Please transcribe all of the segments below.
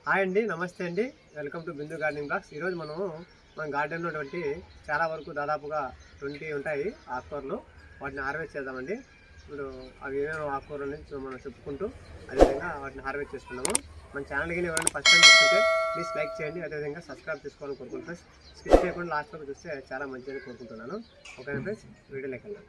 hi అండి నమస్తే అండి welcome to Bindu gardening blogs ఈరోజు మనము మన గార్డెన్లో ఉన్నటువంటి చాలా వరకు దాదాపుగా ట్వంటీ ఉంటాయి ఆకుకూరలు వాటిని హార్వెస్ట్ చేద్దామండి ఇప్పుడు అవి ఏమేమి ఆకుకూరలు అనేది మనం చెప్పుకుంటూ అదేవిధంగా వాటిని హార్వెస్ట్ చేసుకున్నాము మన ఛానల్కి ఎవరైనా ఫస్ట్ టైం చూస్తుంటే ప్లీజ్ లైక్ చేయండి అదేవిధంగా సబ్స్క్రైబ్ చేసుకోవాలని కోరుకుంటున్నాను స్కిప్ చేయకుండా లాస్ట్ వరకు చూస్తే చాలా మంచిదని కోరుకుంటున్నాను ఓకేనా ఫ్రెండ్స్ వీడియోలోకి వెళ్దాం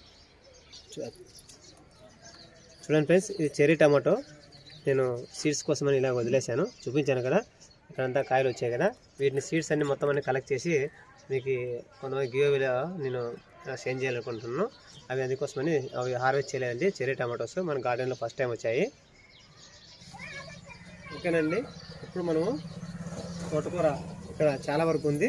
చూడండి ఫ్రెండ్స్ ఇది చెర్రీ టమాటో నేను సీడ్స్ కోసమని ఇలా వదిలేశాను చూపించాను కదా ఇక్కడంతా కాయలు వచ్చాయి కదా వీటిని సీడ్స్ అన్ని మొత్తం అన్ని కలెక్ట్ చేసి మీకు కొంతమంది గియోవిలో నేను సెండ్ చేయాలనుకుంటున్నాను అవి అందుకోసమని అవి హార్వెస్ట్ చేయలేదండి చెర్రీ టమాటోస్ మన గార్డెన్లో ఫస్ట్ టైం వచ్చాయి ఓకేనండి ఇప్పుడు మనము తోటకూర ఇక్కడ చాలా వరకు ఉంది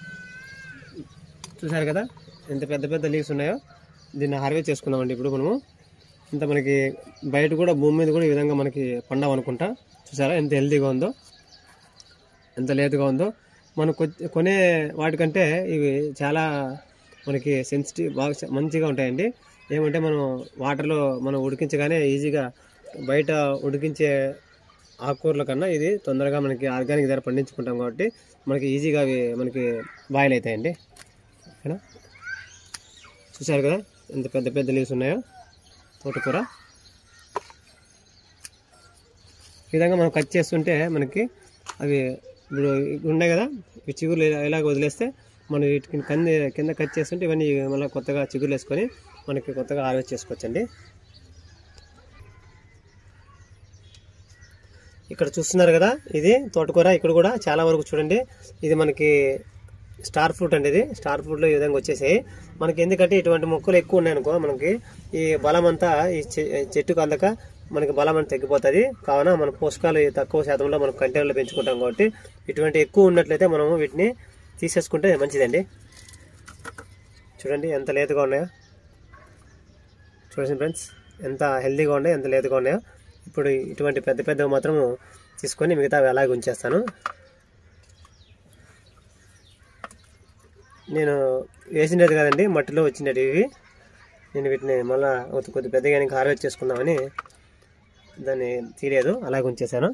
చూసారు కదా ఎంత పెద్ద పెద్ద లీవ్స్ ఉన్నాయో దీన్ని హార్వెస్ట్ చేసుకున్నామండి ఇప్పుడు మనము ఇంత మనకి బయట కూడా భూమి మీద కూడా ఈ విధంగా మనకి పండవ అనుకుంటా చూసారా ఎంత హెల్తీగా ఉందో ఎంత లేతగా ఉందో మనం కొ- కొనే వాటికంటే ఇవి చాలా మనకి సెన్సిటివ్ బాగా చ- మంచిగా ఉంటాయండి ఏమంటే మనం వాటర్లో మనం ఉడికించగానే ఈజీగా బయట ఉడికించే ఆకుకూరల కన్నా ఇది తొందరగా మనకి ఆర్గానిక్ ధర పండించుకుంటాం కాబట్టి మనకి ఈజీగా అవి మనకి బాయిల్ అవుతాయండి ఓకేనా చూసారు కదా ఎంత పెద్ద పెద్ద లీవ్స్ ఉన్నాయో తోటకూర ఈ విధంగా మనం కట్ చేస్తుంటే మనకి అవి ఇప్పుడు ఇవి ఉన్నాయి కదా ఈ చిగురులు ఇలా- ఇలాగ వదిలేస్తే మనం వీటికి కింద కింద కట్ చేస్తుంటే ఇవన్నీ మళ్ళీ కొత్తగా చిగురులు వేసుకొని మనకి కొత్తగా హార్వెస్ట్ చేసుకోవచ్చండి ఇక్కడ చూస్తున్నారు కదా ఇది తోటకూర ఇక్కడ కూడా చాలా వరకు చూడండి ఇది మనకి స్టార్ ఫ్రూట్ అండి ఇది స్టార్ ఫ్రూట్లో ఈ విధంగా వచ్చేసాయి మనకి ఎందుకంటే ఇటువంటి మొక్కలు ఎక్కువ ఉన్నాయనుకో మనకి ఈ బలం అంతా ఈ చె- చెట్టుకు అందక మనకి బలం అంతా తగ్గిపోతుంది కావున మన పోషకాలు తక్కువ శాతంలో మనం కంటైనర్లో పెంచుకుంటాం కాబట్టి ఇటువంటి ఎక్కువ ఉన్నట్లయితే మనము వీటిని తీసేసుకుంటే మంచిదండి చూడండి ఎంత లేతగా ఉన్నాయో చూడండి ఫ్రెండ్స్ ఎంత హెల్తీగా ఉన్నాయో ఎంత లేతగా ఉన్నాయో ఇప్పుడు ఇటువంటి పెద్ద పెద్దవి మాత్రం తీసుకొని మిగతా అలాగే ఉంచేస్తాను నేను వేసినది కదండి మట్టిలో వచ్చినవి ఇవి నేను వీటిని మళ్ళీ కొద్ది పెద్దగా ఇంకా హార్వెస్ట్ చేసుకుందామని దాన్ని తీయలేదు అలాగే ఉంచేసాను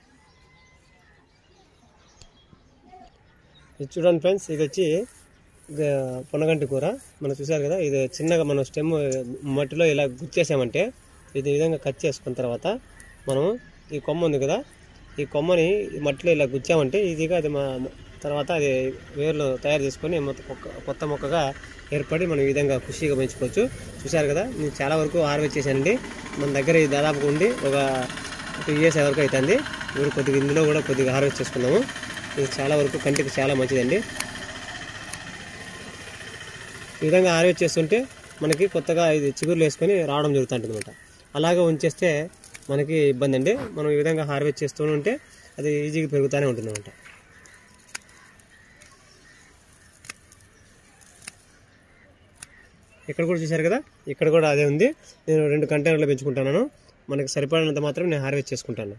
ఇది చూడండి ఫ్రెండ్స్ ఇది వచ్చి ఇది పొనగంటి కూర మనం చూసారు కదా ఇది చిన్నగా మనం స్టెమ్ మట్టిలో ఇలా గుచ్చేసామంటే ఇది ఈ విధంగా కట్ చేసుకున్న తర్వాత మనం ఈ కొమ్మ ఉంది కదా ఈ కొమ్మని ఈ మట్టిలో ఇలా గుచ్చామంటే ఈజీగా అది మా తర్వాత అది వేర్లు తయారు చేసుకొని మొత్తం కొక్క- కొత్త మొక్కగా ఏర్పడి మనం ఈ విధంగా ఖుషిగా పెంచుకోవచ్చు చూశారు కదా నేను చాలా వరకు హార్వెస్ట్ చేశానండి మన దగ్గర ఇది దాదాపు ఉండి ఒక టూ ఇయర్స్ వరకు అవుతుంది ఇప్పుడు కొద్దిగా ఇందులో కూడా కొద్దిగా హార్వెస్ట్ చేసుకున్నాము ఇది చాలా వరకు కంటికి చాలా మంచిదండి ఈ విధంగా హార్వెస్ట్ చేస్తుంటే మనకి కొత్తగా ఇది చిగురులు వేసుకొని రావడం జరుగుతుంటుంది అనమాట అలాగే ఉంచేస్తే మనకి ఇబ్బంది అండి మనం ఈ విధంగా హార్వెస్ట్ చేస్తూ ఉంటే అది ఈజీగా పెరుగుతూనే ఉంటుంది అనమాట ఇక్కడ కూడా చూశారు కదా ఇక్కడ కూడా అదే ఉంది నేను రెండు కంటైనర్లు పెంచుకుంటాను మనకి సరిపడినంత మాత్రం నేను హార్వెస్ట్ చేసుకుంటాను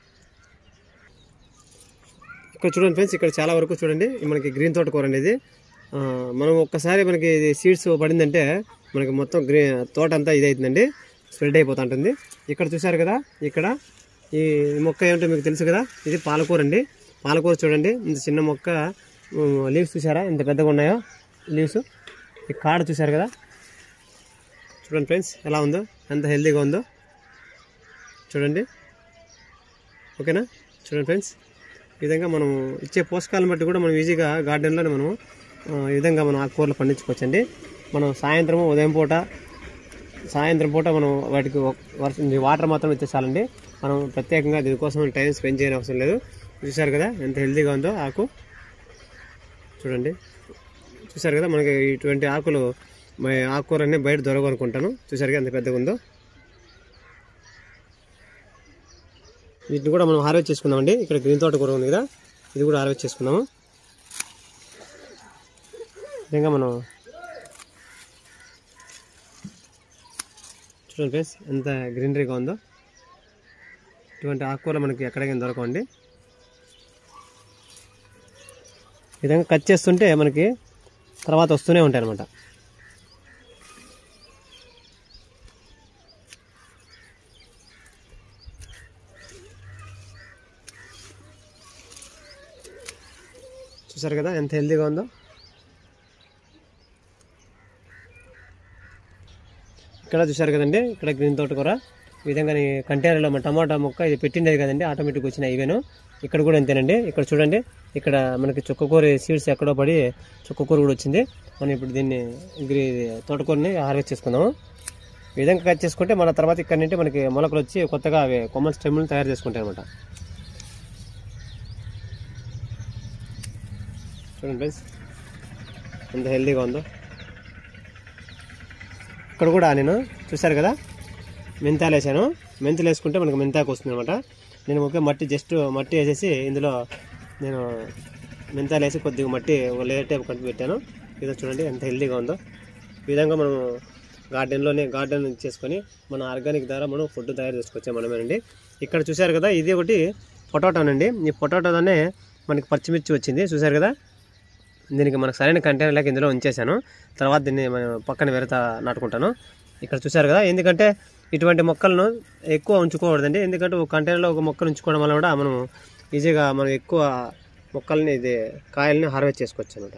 ఇక్కడ చూడండి ఫ్రెండ్స్ ఇక్కడ చాలా వరకు చూడండి ఇది మనకి గ్రీన్ తోట కూర అనేది ఆ, మనం ఒక్కసారి మనకి ఇది సీడ్స్ పడిందంటే మనకి మొత్తం గ్రీ తోట అంతా ఇది అవుతుందండి స్ప్రెడ్ అయిపోతూ ఉంటుంది ఇక్కడ చూసారు కదా ఇక్కడ ఈ మొక్క ఏమిటో మీకు తెలుసు కదా ఇది పాలకూర అండి పాలకూర చూడండి ఇంత చిన్న మొక్క లీవ్స్ చూసారా ఇంత పెద్దగా ఉన్నాయో లీవ్స్ ఈ కాడ చూసారు కదా చూడండి ఫ్రెండ్స్ ఎలా ఉందో ఎంత హెల్తీగా ఉందో చూడండి ఓకేనా చూడండి ఫ్రెండ్స్ ఈ విధంగా మనం ఇచ్చే పోషకాలను బట్టి కూడా మనం ఈజీగా గార్డెన్లోనే మనం ఆ, ఈ విధంగా మనం ఆకుకూరలు పండించుకోవచ్చండి మనం సాయంత్రము ఉదయం పూట సాయంత్రం పూట మనం వాటికి ఒక- వర్షం వాటర్ మాత్రం ఇస్తే చాలండి మనం ప్రత్యేకంగా దీనికోసం టైం స్పెండ్ చేయని అవసరం లేదు చూసారు కదా ఎంత హెల్తీగా ఉందో ఆకు చూడండి చూసారు కదా మనకి ఇటువంటి ఆకులు మరి ఆకుకూరన్నీ బయట దొరకవు అనుకుంటాను చూసారు కదా ఎంత పెద్దగా ఉందో వీటిని కూడా మనం హార్వెస్ట్ చేసుకుందామండి ఇక్కడ గ్రీన్ తోట కూర ఉంది కదా ఇది కూడా హార్వెస్ట్ చేసుకుందాము విధంగా మనం చూడండి ఫ్రెండ్స్ ఎంత గ్రీనరీగా ఉందో ఇటువంటి ఆకుకూరలు మనకి ఎక్కడికైనా దొరకవండి ఈ విధంగా కట్ చేస్తుంటే మనకి తర్వాత వస్తూనే ఉంటాయి అనమాట చూసారు కదా ఎంత హెల్తీగా ఉందో ఇక్కడ చూసారు కదండి ఇక్కడ గ్రీన్ తోటకూర ఈ విధంగా ఈ కంటైనర్లో మన టమాటా మొక్క ఇది పెట్టిండేది కదండి ఆటోమేటిక్ వచ్చిన ఇవేను ఇక్కడ కూడా అంతేనండి ఇక్కడ చూడండి ఇక్కడ మనకి చుక్కకూర సీడ్స్ ఎక్కడో పడి చుక్కకూర కూడా వచ్చింది మనం ఇప్పుడు దీన్ని గ్రీ తోటకూరని హార్వెస్ట్ చేసుకుందాము ఈ విధంగా కట్ చేసుకుంటే మన తర్వాత ఇక్కడ నుండి మనకి మొలకలు వచ్చి కొత్తగా అవి కొమ్మల స్టెమ్లను తయారు చేసుకుంటాయి అనమాట చూడండి ఫ్రెండ్స్ ఎంత హెల్తీగా ఉందో ఇక్కడ కూడా నేను చూశారు కదా మెంతాలు వేసాను మెంతులు వేసుకుంటే మనకు మెంతాకు వస్తుంది అనమాట నేను ఒకే మట్టి జస్ట్ మట్టి వేసేసి ఇందులో నేను మెంతాలు వేసి కొద్దిగా మట్టి ఒక లేయర్ టైప్ కలిపి పెట్టాను ఇదో చూడండి ఎంత హెల్తీగా ఉందో ఈ విధంగా మనం గార్డెన్లోనే గార్డెన్ చేసుకొని మన ఆర్గానిక్ ద్వారా మనం ఫుడ్ తయారు చేసుకోవచ్చు మనమేనండి ఇక్కడ చూశారు కదా ఇది ఒకటి పొటాటోనండి ఈ పొటాటోలోనే మనకి పచ్చిమిర్చి వచ్చింది చూశారు కదా దీనికి మనకు సరైన కంటైనర్ లేక ఇందులో ఉంచేసాను తర్వాత దీన్ని మనం పక్కన వేరేత నాటుకుంటాను ఇక్కడ చూశారు కదా ఎందుకంటే ఇటువంటి మొక్కలను ఎక్కువ ఉంచుకోకూడదండి ఎందుకంటే ఒక కంటైనర్లో ఒక మొక్కను ఉంచుకోవడం వల్ల కూడా మనం ఈజీగా మనం ఎక్కువ మొక్కల్ని ఇది కాయల్ని హార్వెస్ట్ చేసుకోవచ్చు అనమాట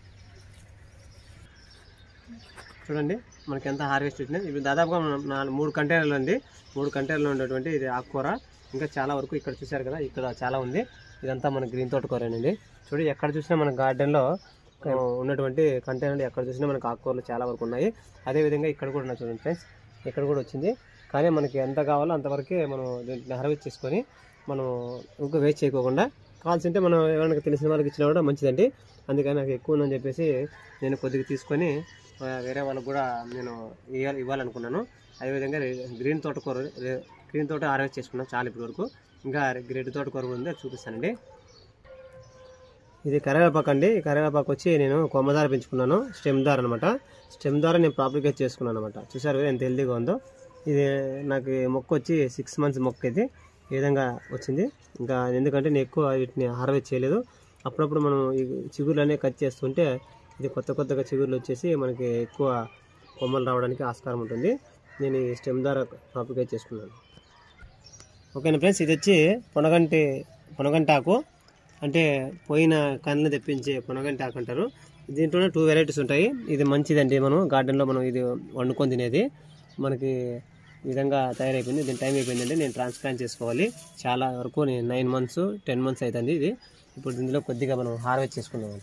చూడండి మనకి ఎంత హార్వెస్ట్ వచ్చింది ఇప్పుడు దాదాపుగా మనం నాలుగు మూడు కంటైనర్లు అండి మూడు కంటైనర్లు ఉండేటువంటి ఇది ఆకుకూర ఇంకా చాలా వరకు ఇక్కడ చూశారు కదా ఇక్కడ చాలా ఉంది ఇదంతా మన గ్రీన్ తోటకూరేనండి చూడు ఎక్కడ చూసినా మన గార్డెన్లో ఆ, ఉన్నటువంటి కంటైనర్లు ఎక్కడ చూసినా మనకు ఆకుకూరలు చాలా వరకు ఉన్నాయి అదేవిధంగా ఇక్కడ కూడా ఉన్నాయి చూడండి ఫ్రెండ్స్ ఇక్కడ కూడా వచ్చింది కానీ మనకి ఎంత కావాలో అంతవరకే మనం దీన్ని హార్వెస్ట్ చేసుకొని మనం ఇంకా వేస్ట్ చేయకోకుండా కావాల్సింటే మనం ఎవరైనా తెలిసిన వాళ్ళకి ఇచ్చినా కూడా మంచిదండి అందుకని నాకు ఎక్కువ ఉందని చెప్పేసి నేను కొద్దిగా తీసుకొని ఆ, వేరే వాళ్ళకి కూడా నేను ఇవ్వాలి ఇవ్వాలనుకున్నాను అదేవిధంగా రే- గ్రీన్ తోటకూర రే- గ్రీన్ తోట హార్వెస్ట్ చేసుకున్నాను చాలా ఇప్పటి వరకు ఇంకా రెడ్ తోటకూర కూడా ఉంది అది చూపిస్తానండి ఇది కరివేపాకు అండి ఈ కరివేపాకు వచ్చి నేను కొమ్మదార పెంచుకున్నాను స్టెమ్ దార అనమాట స్టెమ్ ద్వారా నేను ప్రాపర్గా చేసుకున్నాను అనమాట చూసారు కదా ఎంత హెల్తీగా ఉందో ఇది నాకు ఈ మొక్క వచ్చి సిక్స్ మంత్స్ మొక్క ఇది ఈ విధంగా వచ్చింది ఇంకా ఎందుకంటే నేను ఎక్కువ వీటిని హార్వెస్ట్ చేయలేదు అప్పుడప్పుడు మనం ఈ చిగుర్లు అనేవి కట్ చేస్తుంటే ఇది కొత్త కొత్తగా చిగుర్లు వచ్చేసి మనకి ఎక్కువ కొమ్మలు రావడానికి ఆస్కారం ఉంటుంది నేను ఈ స్టెమ్ ద్వారా ప్రాపర్గా చేసుకున్నాను ఓకేనా ఫ్రెండ్స్ ఇది వచ్చి పొనగంటి పొనగంటి ఆకు అంటే పోయిన కళ్ళు తెప్పించే పొనగంటి ఆకు అంటారు దీంట్లోనే టూ వెరైటీస్ ఉంటాయి ఇది మంచిదండి మనం గార్డెన్లో మనం ఇది వండుకొని తినేది మనకి ఈ విధంగా తయారైపోయింది దీని టైం అయిపోయిందండి నేను ట్రాన్స్ప్లాంట్ చేసుకోవాలి చాలా వరకు నేను నైన్ మంత్స్ టెన్ మంత్స్ అవుతుంది ఇది ఇప్పుడు ఇందులో కొద్దిగా మనం హార్వెస్ట్ చేసుకుందాం అనమాట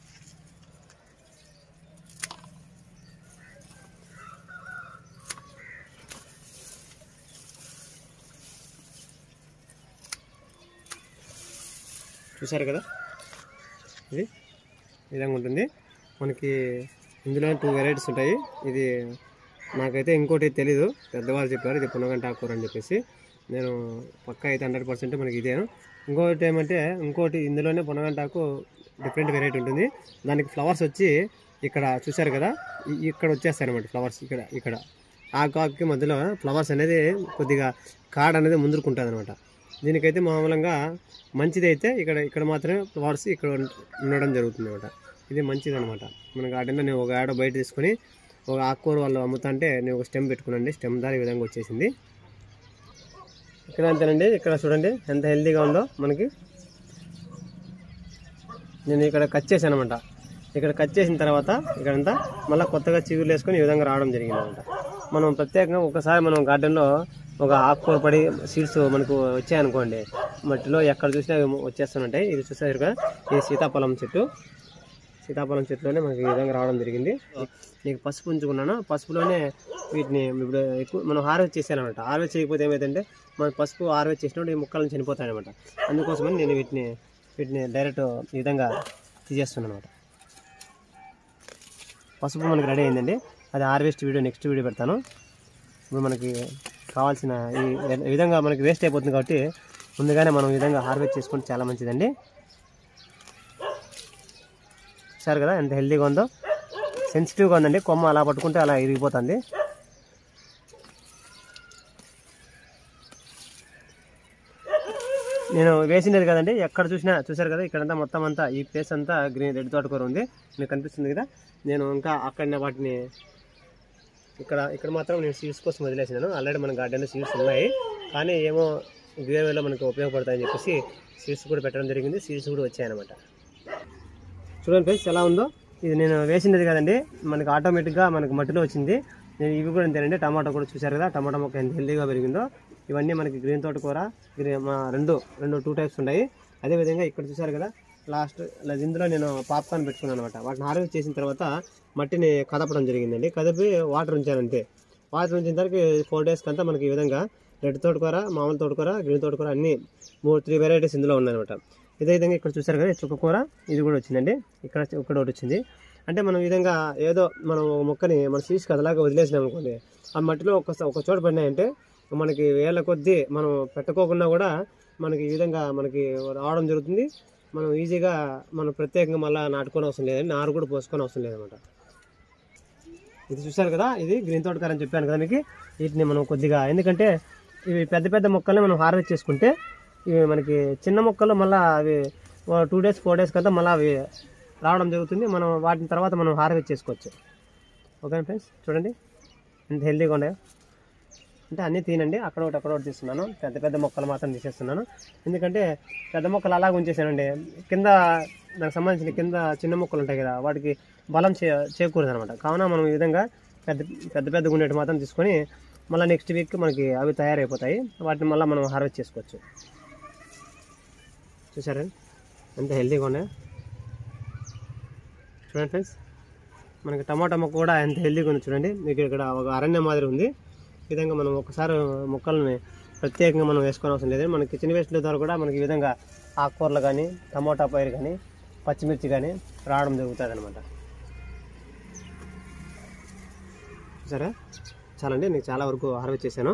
చూసారు కదా ఇది ఈ విధంగా ఉంటుంది మనకి ఇందులో టూ వెరైటీస్ ఉంటాయి ఇది నాకైతే ఇంకోటి తెలీదు పెద్దవాళ్ళు చెప్పారు ఇది పునగంట ఆకుకూర అని చెప్పేసి నేను పక్కా అయితే హండ్రెడ్ పర్సెంట్ మనకి ఇదే ఇంకోటి ఏమంటే ఇంకోటి ఇందులోనే పునగంటాకు డిఫరెంట్ వెరైటీ ఉంటుంది దానికి ఫ్లవర్స్ వచ్చి ఇక్కడ చూశారు కదా ఇ- ఇక్కడ వచ్చేస్తాయి అనమాట ఫ్లవర్స్ ఇక్కడ ఇక్కడ ఆ కాకి మధ్యలో ఫ్లవర్స్ అనేది కొద్దిగా కాడ అనేది ముందుకుంటుంది అనమాట దీనికైతే మామూలుగా మంచిది అయితే ఇక్కడ ఇక్కడ మాత్రమే ఫ్లవర్స్ ఇక్కడ ఉం- ఉండడం జరుగుతుంది అనమాట ఇది మంచిది అనమాట మన గార్డెన్లో నేను ఒక ఆడ బయట తీసుకొని ఒక ఆకుకూర వాళ్ళు అమ్ముతా అంటే నేను ఒక స్టెమ్ పెట్టుకున్నాండి స్టెమ్ దారి ఈ విధంగా వచ్చేసింది ఇక్కడ అంతేనండి ఇక్కడ చూడండి ఎంత హెల్తీగా ఉందో మనకి నేను ఇక్కడ కట్ చేశాను అనమాట ఇక్కడ కట్ చేసిన తర్వాత ఇక్కడంతా మళ్ళీ కొత్తగా చిగురు వేసుకొని ఈ విధంగా రావడం జరిగింది అనమాట మనం ప్రత్యేకంగా ఒకసారి మనం గార్డెన్లో ఒక ఆకుకూర పడి సీడ్స్ మనకు వచ్చాయనుకోండి మట్టిలో ఎక్కడ చూసినా అవి వచ్చేస్తుంటాయి ఇది చూసారు కదా ఇది సీతాఫలం చెట్టు సీతాఫలం చెట్టులోనే మనకి ఈ విధంగా రావడం జరిగింది నీకు పసుపు ఉంచుకున్నాను పసుపులోనే వీటిని ఇప్పుడు ఎక్కువ మనం హార్వెస్ట్ చేశాను అనమాట హార్వెస్ట్ చేయకపోతే ఏమైందంటే మన పసుపు హార్వెస్ట్ చేసినప్పుడు ఈ ముక్కలను చనిపోతాయి అనమాట అందుకోసమని నేను వీటిని వీటిని డైరెక్ట్ ఈ విధంగా తీసేస్తున్నాను అనమాట పసుపు మనకి రెడీ అయిందండి అది హార్వెస్ట్ వీడియో నెక్స్ట్ వీడియో పెడతాను ఇప్పుడు మనకి కావాల్సిన ఈ ఈ విధంగా మనకి వేస్ట్ అయిపోతుంది కాబట్టి ముందుగానే మనం ఈ విధంగా హార్వెస్ట్ చేసుకుంటే చాలా మంచిదండి చూసారు కదా ఎంత హెల్తీగా ఉందో సెన్సిటివ్గా ఉందండి కొమ్మ అలా పట్టుకుంటే అలా ఇరిగిపోతుంది నేను వేసినది కదండి ఎక్కడ చూసినా చూసారు కదా ఇక్కడంతా మొత్తం అంతా ఈ ప్లేస్ అంతా గ్రీన్ రెడ్ తోటకూర ఉంది మీకు కనిపిస్తుంది కదా నేను ఇంకా అక్కడ వాటిని ఇక్కడ ఇక్కడ మాత్రం నేను సీడ్స్ కోసం వదిలేసినాను ఆల్రెడీ మన గార్డెన్లో సీడ్స్ ఉన్నాయి కానీ ఏమో గ్రేవేలో మనకు ఉపయోగపడతాయని చెప్పేసి సీడ్స్ కూడా పెట్టడం జరిగింది సీడ్స్ కూడా వచ్చాయన్నమాట చూడండి ఫ్రెండ్స్ ఎలా ఉందో ఇది నేను వేసినది కదండి మనకి ఆటోమేటిక్గా మనకి మట్టిలో వచ్చింది నేను ఇవి కూడా అంతేనండి టమాటా కూడా చూశారు కదా టమాటా మొక్క ఎంత హెల్దీగా పెరిగిందో ఇవన్నీ మనకి గ్రీన్ తోటకూర గ్రీన్ మా రెండు రెండు టూ టైప్స్ ఉన్నాయి అదేవిధంగా ఇక్కడ చూశారు కదా లాస్ట్ ఇందులో నేను పాప్కార్న్ పెట్టుకున్నాను అనమాట వాటిని హార్వెస్ట్ చేసిన తర్వాత మట్టిని కదపడం జరిగిందండి కదిపి వాటర్ ఉంచానంటే వాటర్ ఉంచిన తర్వాత ఫోర్ డేస్కి అంతా మనకి ఈ విధంగా రెడ్ తోటకూర మామూలు తోటకూర గ్రీన్ తోటకూర అన్ని మూడు త్రీ వెరైటీస్ ఇందులో ఉన్నాయన్నమాట ఇదే విధంగా ఇక్కడ చూసారు కదా చుక్కకూర ఇది కూడా వచ్చిందండి ఇక్కడ ఇక్కడ ఒకటి వచ్చింది అంటే మనం ఈ విధంగా ఏదో మనం ఒక మొక్కని మన సీడ్స్ కదలాగా వదిలేసినాం అనుకోండి ఆ మట్టిలో ఒక ఒక చోట పడినాయంటే మనకి వేల కొద్దీ మనం పెట్టుకోకుండా కూడా మనకి ఈ విధంగా మనకి రావడం జరుగుతుంది మనం ఈజీగా మనం ప్రత్యేకంగా మళ్ళీ నాటుకోని అవసరం లేదండి నారు కూడా పోసుకొని అవసరం లేదనమాట ఇది చూశారు కదా ఇది గ్రీన్ తోటకార అని చెప్పాను కదా మీకు వీటిని మనం కొద్దిగా ఎందుకంటే ఇవి పెద్ద పెద్ద మొక్కల్ని మనం హార్వెస్ట్ చేసుకుంటే ఇవి మనకి చిన్న మొక్కలు మళ్ళీ అవి టూ డేస్ ఫోర్ డేస్ కదా మళ్ళీ అవి రావడం జరుగుతుంది మనం వాటిని తర్వాత మనం హార్వెస్ట్ చేసుకోవచ్చు ఓకే ఫ్రెండ్స్ చూడండి ఎంత హెల్తీగా ఉన్నాయో అంటే అన్నీ తినండి అక్కడ ఒకటి అక్కడ ఒకటి తీస్తున్నాను పెద్ద పెద్ద మొక్కలు మాత్రం తీసేస్తున్నాను ఎందుకంటే పెద్ద మొక్కలు అలాగ ఉంచేసానండి కింద దానికి సంబంధించిన కింద చిన్న మొక్కలు ఉంటాయి కదా వాటికి బలం చే చేకూరదు అనమాట కావున మనం ఈ విధంగా పెద్ద పెద్ద పెద్ద గుండెటి మాత్రం తీసుకొని మళ్ళీ నెక్స్ట్ వీక్ మనకి అవి తయారైపోతాయి వాటిని మళ్ళీ మనం హార్వెస్ట్ చేసుకోవచ్చు చూసారా ఎంత హెల్తీగా ఉన్నాయి చూడండి ఫ్రెండ్స్ మనకి టమాటా మొక్క కూడా ఎంత హెల్తీగా ఉంది చూడండి మీకు ఇక్కడ ఒక అరణ్యం మాదిరి ఉంది ఈ విధంగా మనం ఒకసారి మొక్కల్ని ప్రత్యేకంగా మనం వేసుకోని అవసరం లేదు మన కిచెన్ వేస్ట్ల ద్వారా కూడా మనకి ఈ విధంగా ఆకుకూరలు కానీ టమోటా పైరు కానీ పచ్చిమిర్చి కానీ రావడం జరుగుతుంది అనమాట చూసారా చాలండి నేను చాలా వరకు హార్వెస్ట్ చేశాను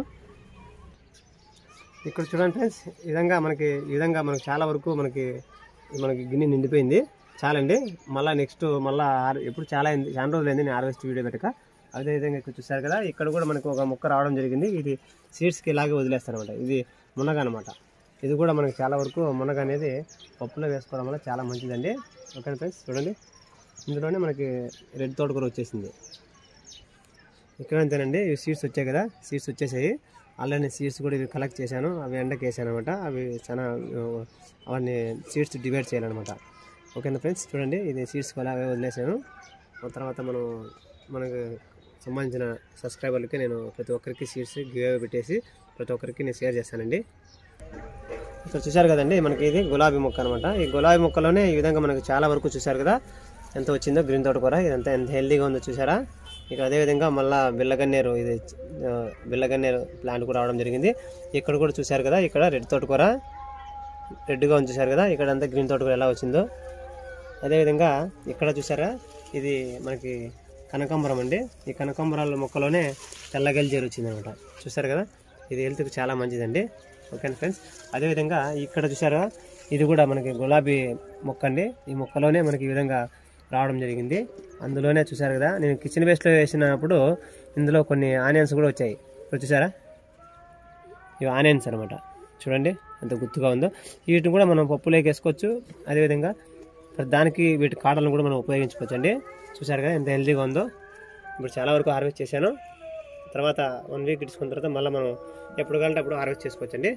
ఇక్కడ చూడండి ఫ్రెండ్స్ ఈ విధంగా మనకి ఈ విధంగా మనకి చాలా వరకు మనకి మనకి గిన్నె నిండిపోయింది చాలండి మళ్ళీ నెక్స్ట్ మళ్ళీ ఎప్పుడు చాలా అయింది చాలా రోజులు అయింది నేను హార్వెస్ట్ వీడియో పెట్టక అదే విధంగా ఇక్కడ చూసారు కదా ఇక్కడ కూడా మనకు ఒక మొక్క రావడం జరిగింది ఇది సీడ్స్కి ఇలాగే వదిలేస్తారు అనమాట ఇది మునగ అనమాట ఇది కూడా మనకి చాలా వరకు మునగ అనేది పప్పులో వేసుకోవడం వల్ల చాలా మంచిదండి ఓకే ఫ్రెండ్స్ చూడండి ఇందులోనే మనకి రెడ్ తోటకూర వచ్చేసింది ఇక్కడ అంతేనండి ఇవి సీడ్స్ వచ్చాయి కదా సీడ్స్ వచ్చేసాయి అలానే సీడ్స్ కూడా ఇవి కలెక్ట్ చేశాను అవి ఎండకి వేసాను అనమాట అవి చాలా ఆ, అవన్నీ సీడ్స్ డివైడ్ చేయాలన్నమాట ఓకేనా ఫ్రెండ్స్ చూడండి ఇది సీడ్స్ అలాగే వదిలేసాను ఆ తర్వాత మనం మనకు సంబంధించిన సబ్స్క్రైబర్లకి నేను ప్రతి ఒక్కరికి సీడ్స్ గివ్ పెట్టేసి ప్రతి ఒక్కరికి నేను షేర్ చేస్తానండి ఇక్కడ చూశారు కదండి మనకి ఇది గులాబీ మొక్క అనమాట ఈ గులాబీ మొక్కలోనే ఈ విధంగా మనకు చాలా వరకు చూశారు కదా ఎంత వచ్చిందో గ్రీన్ తోటకూర ఇదంతా ఎంత హెల్దీగా ఉందో చూసారా ఇక అదేవిధంగా మళ్ళా బిల్లగన్నేరు ఇది ఆ, బిల్లగన్నేరు ప్లాంట్ కూడా రావడం జరిగింది ఇక్కడ కూడా చూశారు కదా ఇక్కడ రెడ్ తోటకూర రెడ్గా ఉంది చూశారు కదా ఇక్కడ అంతా గ్రీన్ తోటకూర ఎలా వచ్చిందో అదేవిధంగా ఇక్కడ చూసారా ఇది మనకి కనకాంబరం అండి ఈ కనకాంబరాల మొక్కలోనే తెల్లగల్జేరు వచ్చింది అనమాట చూసారు కదా ఇది హెల్త్కి చాలా మంచిదండి ఓకేనా ఫ్రెండ్స్ అదేవిధంగా ఇక్కడ చూసారా ఇది కూడా మనకి గులాబీ మొక్క అండి ఈ మొక్కలోనే మనకి ఈ విధంగా రావడం జరిగింది అందులోనే చూసారు కదా నేను కిచెన్ వేస్ట్లో వేసినప్పుడు ఇందులో కొన్ని ఆనియన్స్ కూడా వచ్చాయి ఇక్కడ చూసారా ఇవి ఆనియన్స్ అనమాట చూడండి ఎంత గుర్తుగా ఉందో వీటిని కూడా మనం పప్పులోకి వేసుకోవచ్చు అదేవిధంగా మరి దానికి వీటి కాడలను కూడా మనం ఉపయోగించుకోవచ్చు అండి చూసారు కదా ఎంత హెల్తీగా ఉందో ఇప్పుడు చాలా వరకు హార్వెస్ట్ చేశాను తర్వాత వన్ వీక్ ఇచ్చుకున్న తర్వాత మళ్ళీ మనం ఎప్పుడు కావాలంటే అప్పుడు హార్వెస్ట్ చేసుకోవచ్చు అండి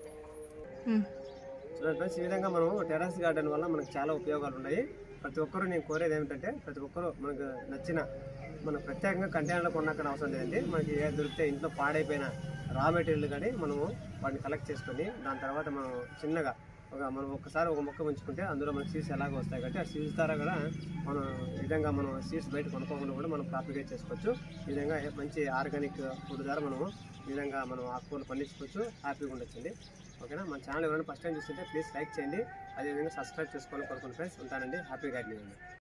చూడండి ఫ్రెండ్స్ ఈ విధంగా మనం టెర్రస్ గార్డెన్ వల్ల మనకు చాలా ఉపయోగాలు ఉన్నాయి ప్రతి ఒక్కరూ నేను కోరేది ఏమిటంటే ప్రతి ఒక్కరూ మనకు నచ్చిన మనం ప్రత్యేకంగా కంటైనర్లో కొన్నాకని అవసరం లేదండి మనకి ఏ దొరికితే ఇంట్లో పాడైపోయిన రా మెటీరియల్ కానీ మనము వాటిని కలెక్ట్ చేసుకొని దాని తర్వాత మనం చిన్నగా ఒక మనం ఒక్కసారి ఒక మొక్క ఉంచుకుంటే అందులో మనకి సీడ్స్ ఎలాగో వస్తాయి కాబట్టి ఆ సీడ్స్ ద్వారా కూడా మనం ఈ విధంగా మనం సీడ్స్ బయట కొనుక్కోకుండా కూడా మనం ప్రాపర్గా చేసుకోవచ్చు ఈ విధంగా మంచి ఆర్గానిక్ ఫుడ్ ద్వారా మనము ఈ విధంగా మనం ఆకుకూరలు పండించుకోవచ్చు హ్యాపీగా ఉండొచ్చండి ఓకేనా మన ఛానల్ ఎవరైనా ఫస్ట్ టైం చూస్తుంటే ప్లీజ్ లైక్ చేయండి అదేవిధంగా సబ్స్క్రైబ్ చేసుకోవాలని కోరుకుంటున్నాను ఫ్రెండ్స్ ఉంటానండి హ్యాపీ గార్డెనింగ్